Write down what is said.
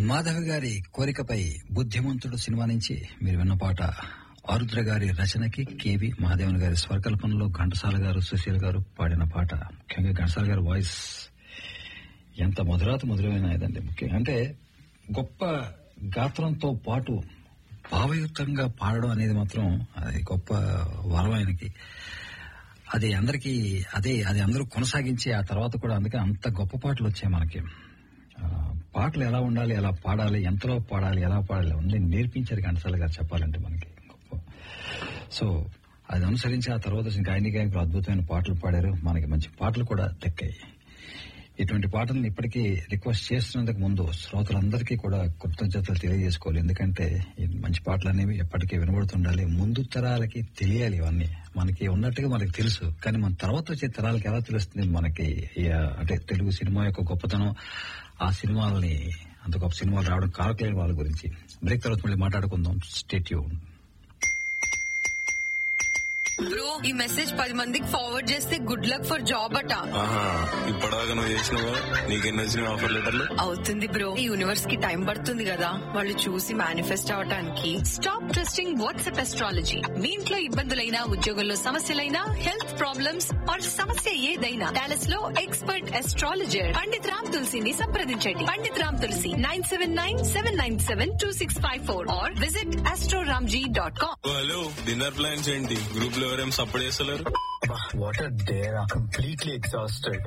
మాధవి గారి కోరికపై బుద్ధిమంతుడు సినిమా నుంచి మీరు విన్న పాట ఆరుద్ర గారి రచనకి కేవి మహాదేవన్ గారి స్వరకల్పనలో ఘంటసాల గారు సుశీల్ గారు పాడిన పాట ముఖ్యంగా ఘంటసాల గారి వాయిస్ ఎంత మధురాత మధురమైన ఇదండి ముఖ్యంగా అంటే గొప్ప గాత్రంతో పాటు భావయుక్తంగా పాడడం అనేది మాత్రం అది గొప్ప వరం ఆయనకి అది అందరికీ అదే అది అందరూ కొనసాగించి ఆ తర్వాత కూడా అందుకే అంత గొప్ప పాటలు వచ్చాయి మనకి ఆ, పాటలు ఎలా ఉండాలి ఎలా పాడాలి ఎంతలో పాడాలి ఎలా పాడాలి అన్నీ నేర్పించారు ఘంటసాల గారు చెప్పాలంటే మనకి గొప్ప సో అది అనుసరించి ఆ తర్వాత వచ్చిన గాయని గాయకులు అద్భుతమైన పాటలు పాడారు మనకి మంచి పాటలు కూడా దక్కాయి ఇటువంటి పాటలను ఇప్పటికీ రిక్వెస్ట్ చేస్తున్నందుకు ముందు శ్రోతలందరికీ కూడా కృతజ్ఞతలు తెలియజేసుకోవాలి ఎందుకంటే ఈ మంచి పాటలు అనేవి ఎప్పటికీ వినబడుతుండాలి ముందు తరాలకి తెలియాలి ఇవన్నీ మనకి ఉన్నట్టుగా మనకి తెలుసు కానీ మన తర్వాత వచ్చే తరాలకి ఎలా తెలుస్తుంది మనకి ఈ, అంటే తెలుగు సినిమా యొక్క గొప్పతనం ఆ సినిమాలని అంత గొప్ప సినిమాలు రావడం కారకులైన వాళ్ళ గురించి బ్రేక్ తర్వాత మళ్ళీ మాట్లాడుకుందాం స్టేట్యూ బ్రో ఈ మెసేజ్ పది మందికి ఫార్వర్డ్ చేస్తే గుడ్ లక్ ఫర్ జాబ్ అట ఆహా ఇప్పటిదాకా నువ్వు చేసినావా నీకెన్ని వచ్చినాయి ఆఫర్ లెటర్లు అవుతుంది బ్రో ఈ యూనివర్స్ కి టైం పడుతుంది కదా వాళ్ళు చూసి మేనిఫెస్ట్ అవటానికి స్టాప్ ట్రస్టింగ్ వాట్సాప్ ఎస్ట్రాలజీ మీ ఇంట్లో ఇబ్బందులైనా ఉద్యోగంలో సమస్యలైనా హెల్త్ ప్రాబ్లమ్స్ ఆర్ సమస్య ఏదైనా డాలస్ లో ఎక్స్పర్ట్ ఎస్ట్రాలజర్ పండిత్ రామ్ తులసిని సంప్రదించండి Pandit Ram Tulasi nine seven nine seven nine seven two six five four or visit Astroramji dot com oh, hello dinner plans ఏంటి గ్రూప్ లో ఎవరేం సపోర్ట్ చేస్తలేరు What a day. I'm completely exhausted.